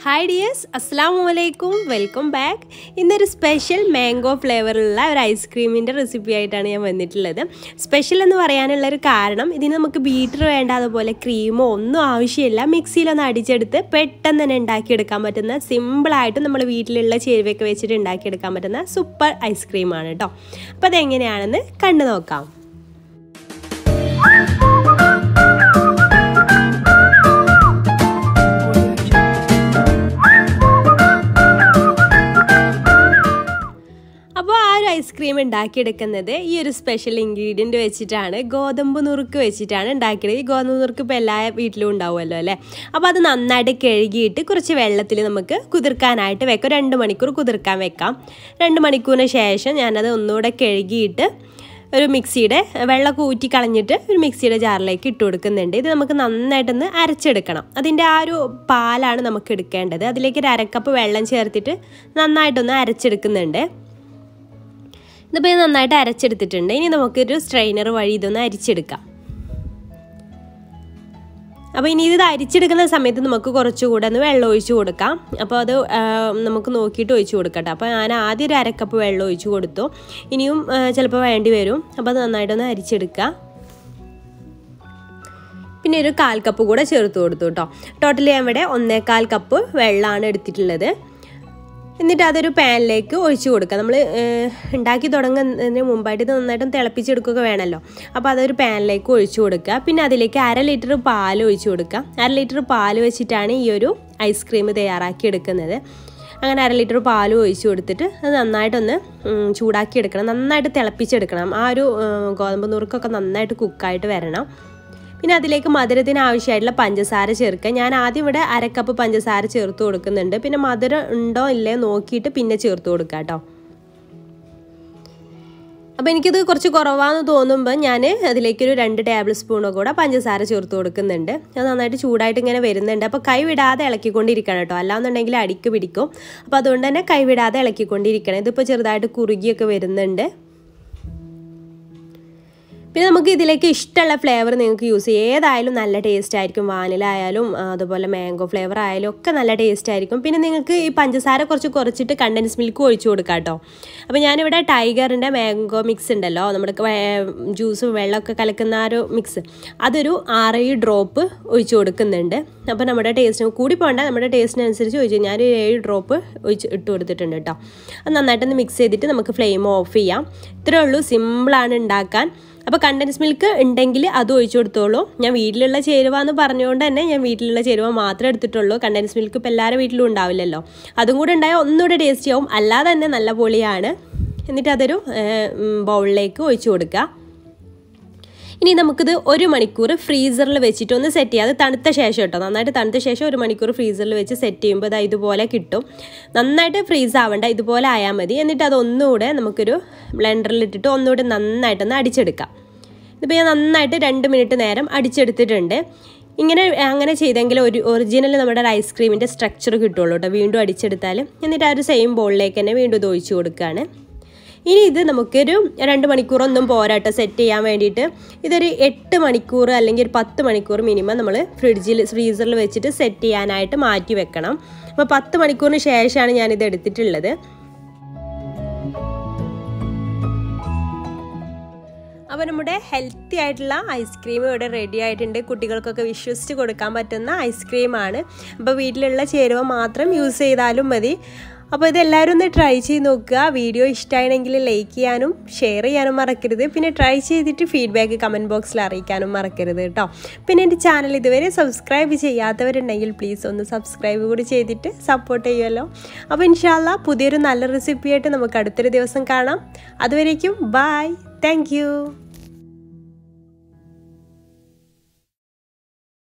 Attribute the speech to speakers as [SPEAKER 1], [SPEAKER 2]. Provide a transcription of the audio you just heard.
[SPEAKER 1] hi dears അസ്സാം വലൈക്കും welcome back ഇന്നൊരു സ്പെഷ്യൽ മാംഗോ ഫ്ലേവറുള്ള ഒരു ഐസ്ക്രീമിൻ്റെ റെസിപ്പി ആയിട്ടാണ് ഞാൻ വന്നിട്ടുള്ളത് സ്പെഷ്യൽ എന്ന് പറയാനുള്ള ഒരു കാരണം ഇതിന് നമുക്ക് ബീറ്റർ വേണ്ട അതുപോലെ ക്രീമോ ഒന്നും ആവശ്യമില്ല മിക്സിയിലൊന്ന് അടിച്ചെടുത്ത് പെട്ടെന്ന് തന്നെ ഉണ്ടാക്കിയെടുക്കാൻ പറ്റുന്ന സിമ്പിളായിട്ട് നമ്മൾ വീട്ടിലുള്ള ചേരുവയൊക്കെ വെച്ചിട്ട് ഉണ്ടാക്കിയെടുക്കാൻ പറ്റുന്ന സൂപ്പർ ഐസ്ക്രീമാണ് കേട്ടോ അപ്പോൾ അതെങ്ങനെയാണെന്ന് കണ്ടു നോക്കാം അപ്പോൾ ആ ഒരു ഐസ്ക്രീം ഉണ്ടാക്കിയെടുക്കുന്നത് ഈ ഒരു സ്പെഷ്യൽ ഇൻഗ്രീഡിയൻറ്റ് വെച്ചിട്ടാണ് ഗോതമ്പ് നുറുക്ക് വെച്ചിട്ടാണ് ഉണ്ടാക്കിയത് ഈ ഗോതമ്പ് നുറുക്ക് ഇപ്പോൾ എല്ലാ വീട്ടിലും ഉണ്ടാവുമല്ലോ അല്ലേ അപ്പോൾ അത് നന്നായിട്ട് കഴുകിയിട്ട് കുറച്ച് വെള്ളത്തിൽ നമുക്ക് കുതിർക്കാനായിട്ട് വെക്കാം രണ്ട് മണിക്കൂർ കുതിർക്കാൻ വെക്കാം രണ്ട് മണിക്കൂറിന് ശേഷം ഞാനത് ഒന്നുകൂടെ കഴുകിയിട്ട് ഒരു മിക്സിയുടെ വെള്ളമൊക്കെ ഊറ്റി കളഞ്ഞിട്ട് ഒരു മിക്സിയുടെ ജാറിലേക്ക് ഇട്ട് കൊടുക്കുന്നുണ്ട് ഇത് നമുക്ക് നന്നായിട്ടൊന്ന് അരച്ചെടുക്കണം അതിൻ്റെ ആ ഒരു പാലാണ് നമുക്ക് എടുക്കേണ്ടത് അതിലേക്ക് ഒരു അരക്കപ്പ് വെള്ളം ചേർത്തിട്ട് നന്നായിട്ടൊന്ന് അരച്ചെടുക്കുന്നുണ്ട് ഇതിപ്പോൾ നന്നായിട്ട് അരച്ചെടുത്തിട്ടുണ്ട് ഇനി നമുക്കൊരു സ്ട്രെയിനർ വഴി ഇതൊന്ന് അരിച്ചെടുക്കാം അപ്പോൾ ഇനി ഇത് അരിച്ചെടുക്കുന്ന സമയത്ത് നമുക്ക് കുറച്ചുകൂടെ ഒന്ന് വെള്ളം ഒഴിച്ച് കൊടുക്കാം അപ്പോൾ അത് നമുക്ക് നോക്കിയിട്ട് ഒഴിച്ച് കൊടുക്കട്ടെ അപ്പോൾ ഞാൻ ആദ്യം ഒരു അരക്കപ്പ് വെള്ളം ഒഴിച്ച് കൊടുത്തു ഇനിയും ചിലപ്പോൾ വേണ്ടി വരും അപ്പോൾ അത് നന്നായിട്ടൊന്ന് അരിച്ചെടുക്കുക പിന്നെ ഒരു കാൽ കപ്പ് കൂടെ ചേർത്ത് കൊടുത്തു കേട്ടോ ടോട്ടലി ഞാൻ ഇവിടെ ഒന്നേകാൽ കപ്പ് വെള്ളമാണ് എടുത്തിട്ടുള്ളത് എന്നിട്ട് അതൊരു പാനിലേക്ക് ഒഴിച്ചു കൊടുക്കുക നമ്മൾ ഉണ്ടാക്കി തുടങ്ങുന്നതിന് മുമ്പായിട്ട് ഇത് നന്നായിട്ടും തിളപ്പിച്ചെടുക്കുകയൊക്കെ വേണമല്ലോ അപ്പോൾ അതൊരു പാനിലേക്ക് ഒഴിച്ചു കൊടുക്കുക പിന്നെ അതിലേക്ക് അര ലിറ്റർ പാൽ ഒഴിച്ചു കൊടുക്കുക അര ലിറ്റർ പാൽ വെച്ചിട്ടാണ് ഈ ഒരു ഐസ്ക്രീം തയ്യാറാക്കി എടുക്കുന്നത് അങ്ങനെ അര ലിറ്റർ പാൽ ഒഴിച്ചു കൊടുത്തിട്ട് അത് നന്നായിട്ടൊന്ന് ചൂടാക്കി എടുക്കണം നന്നായിട്ട് തിളപ്പിച്ചെടുക്കണം ആ ഒരു ഗോതമ്പ് നുറുക്കൊക്കെ നന്നായിട്ട് കുക്കായിട്ട് വരണം പിന്നെ അതിലേക്ക് മധുരത്തിന് ആവശ്യമായിട്ടുള്ള പഞ്ചസാര ചേർക്കുക ഞാൻ ആദ്യം ഇവിടെ അരക്കപ്പ് പഞ്ചസാര ചേർത്ത് കൊടുക്കുന്നുണ്ട് പിന്നെ മധുരം ഉണ്ടോ ഇല്ലേ നോക്കിയിട്ട് പിന്നെ ചേർത്ത് കൊടുക്കുക കേട്ടോ അപ്പോൾ എനിക്കിത് കുറച്ച് കുറവാന്ന് തോന്നുമ്പോൾ ഞാൻ അതിലേക്കൊരു രണ്ട് ടേബിൾ സ്പൂണോ കൂടെ പഞ്ചസാര ചേർത്ത് കൊടുക്കുന്നുണ്ട് അത് നന്നായിട്ട് ചൂടായിട്ട് ഇങ്ങനെ വരുന്നുണ്ട് അപ്പോൾ കൈ വിടാതെ ഇളക്കിക്കൊണ്ടിരിക്കണം കേട്ടോ അല്ലാന്നുണ്ടെങ്കിൽ അടിക്ക് പിടിക്കും അപ്പോൾ അതുകൊണ്ട് തന്നെ കൈ വിടാതെ ഇളക്കിക്കൊണ്ടിരിക്കണം ഇതിപ്പോൾ ചെറുതായിട്ട് കുറുകിയൊക്കെ വരുന്നുണ്ട് പിന്നെ നമുക്ക് ഇതിലേക്ക് ഇഷ്ടമുള്ള ഫ്ലേവർ നിങ്ങൾക്ക് യൂസ് ചെയ്യാം ഏതായാലും നല്ല ടേസ്റ്റ് ആയിരിക്കും വാനില ആയാലും അതുപോലെ മാംഗോ ഫ്ലേവർ ആയാലും ഒക്കെ നല്ല ടേസ്റ്റ് ആയിരിക്കും പിന്നെ നിങ്ങൾക്ക് ഈ പഞ്ചസാര കുറച്ച് കുറച്ചിട്ട് കണ്ടൻസ് മിൽക്ക് ഒഴിച്ചു കൊടുക്കാം കേട്ടോ അപ്പോൾ ഞാനിവിടെ ടൈഗറിൻ്റെ മാംഗോ മിക്സ് ഉണ്ടല്ലോ നമ്മുടെ ജ്യൂസ് വെള്ളമൊക്കെ കലക്കുന്ന ആ ഒരു മിക്സ് അതൊരു ആറേഴ് ഡ്രോപ്പ് ഒഴിച്ചു കൊടുക്കുന്നുണ്ട് അപ്പോൾ നമ്മുടെ ടേസ്റ്റിന് കൂടി പോകണ്ട നമ്മുടെ ടേസ്റ്റിനനുസരിച്ച് ഒഴിച്ചു ഞാൻ ഏഴ് ഡ്രോപ്പ് ഒഴിച്ച് ഇട്ട് കൊടുത്തിട്ടുണ്ട് കേട്ടോ അത് നന്നായിട്ടൊന്ന് മിക്സ് ചെയ്തിട്ട് നമുക്ക് ഫ്ലെയിം ഓഫ് ചെയ്യാം ഇത്രയേ ഉള്ളൂ സിമ്പിളാണ് ഉണ്ടാക്കാൻ അപ്പോൾ കണ്ടൻസ് മിൽക്ക് ഉണ്ടെങ്കിൽ അത് ഒഴിച്ചു കൊടുത്തോളൂ ഞാൻ വീട്ടിലുള്ള ചേരുവ എന്ന് പറഞ്ഞുകൊണ്ട് തന്നെ ഞാൻ വീട്ടിലുള്ള ചേരുവ മാത്രമേ എടുത്തിട്ടുള്ളൂ കണ്ടൻസ് മിൽക്ക് ഇപ്പോൾ എല്ലാവരുടെ വീട്ടിലും ഉണ്ടാവില്ലല്ലോ അതും കൂടെ ഉണ്ടായാൽ ഒന്നുകൂടെ ടേസ്റ്റി ആവും അല്ലാതെ തന്നെ നല്ല പൊളിയാണ് എന്നിട്ട് അതൊരു ബൗളിലേക്ക് ഒഴിച്ചു കൊടുക്കുക ഇനി നമുക്കിത് ഒരു മണിക്കൂർ ഫ്രീസറിൽ വെച്ചിട്ട് ഒന്ന് സെറ്റ് ചെയ്യാം അത് തണുത്ത ശേഷം കേട്ടോ നന്നായിട്ട് തണുത്ത ശേഷം ഒരു മണിക്കൂർ ഫ്രീസറിൽ വെച്ച് സെറ്റ് ചെയ്യുമ്പോൾ അത് ഇതുപോലെ കിട്ടും നന്നായിട്ട് ഫ്രീസ് ആവണ്ട ഇതുപോലെ ആയാൽ മതി എന്നിട്ട് അത് ഒന്നുകൂടെ നമുക്കൊരു ബ്ലെൻഡറിൽ ഇട്ടിട്ട് ഒന്നുകൂടെ നന്നായിട്ടൊന്ന് അടിച്ചെടുക്കാം ഇതിപ്പോൾ ഞാൻ നന്നായിട്ട് രണ്ട് മിനിറ്റ് നേരം അടിച്ചെടുത്തിട്ടുണ്ട് ഇങ്ങനെ അങ്ങനെ ചെയ്തെങ്കിൽ ഒരു ഒറിജിനൽ നമ്മുടെ ഐസ്ക്രീമിൻ്റെ സ്ട്രക്ചർ കിട്ടുള്ളൂ കേട്ടോ വീണ്ടും അടിച്ചെടുത്താൽ എന്നിട്ട് ആ ഒരു സെയിം ബോളിലേക്ക് തന്നെ വീണ്ടും ഇത് ഒഴിച്ച് കൊടുക്കുകയാണ് ഇനി ഇത് നമുക്കൊരു രണ്ട് മണിക്കൂറൊന്നും പോരാട്ടോ സെറ്റ് ചെയ്യാൻ വേണ്ടിയിട്ട് ഇതൊരു എട്ട് മണിക്കൂർ അല്ലെങ്കിൽ ഒരു പത്ത് മണിക്കൂർ മിനിമം നമ്മൾ ഫ്രിഡ്ജിൽ ഫ്രീസറിൽ വെച്ചിട്ട് സെറ്റ് ചെയ്യാനായിട്ട് മാറ്റി വെക്കണം അപ്പോൾ പത്ത് മണിക്കൂറിന് ശേഷമാണ് ഞാനിത് എടുത്തിട്ടുള്ളത് അപ്പോൾ നമ്മുടെ ഹെൽത്തി ആയിട്ടുള്ള ഐസ്ക്രീം ഇവിടെ റെഡി ആയിട്ടുണ്ട് കുട്ടികൾക്കൊക്കെ വിശ്വസിച്ച് കൊടുക്കാൻ പറ്റുന്ന ഐസ്ക്രീമാണ് അപ്പോൾ വീട്ടിലുള്ള ചേരുവ മാത്രം യൂസ് ചെയ്താലും മതി അപ്പോൾ ഇതെല്ലാവരും ഒന്ന് ട്രൈ ചെയ്ത് നോക്കുക വീഡിയോ ഇഷ്ടമാണെങ്കിൽ ലൈക്ക് ചെയ്യാനും ഷെയർ ചെയ്യാനും മറക്കരുത് പിന്നെ ട്രൈ ചെയ്തിട്ട് ഫീഡ്ബാക്ക് കമൻറ്റ് ബോക്സിൽ അറിയിക്കാനും മറക്കരുത് കേട്ടോ പിന്നെ എൻ്റെ ചാനൽ ഇതുവരെ സബ്സ്ക്രൈബ് ചെയ്യാത്തവരുണ്ടെങ്കിൽ പ്ലീസ് ഒന്ന് സബ്സ്ക്രൈബ് കൂടി ചെയ്തിട്ട് സപ്പോർട്ട് ചെയ്യുമല്ലോ അപ്പോൾ ഇൻഷാല്ല പുതിയൊരു നല്ല റെസിപ്പിയായിട്ട് നമുക്ക് അടുത്തൊരു ദിവസം കാണാം അതുവരേക്കും ബായ് താങ്ക്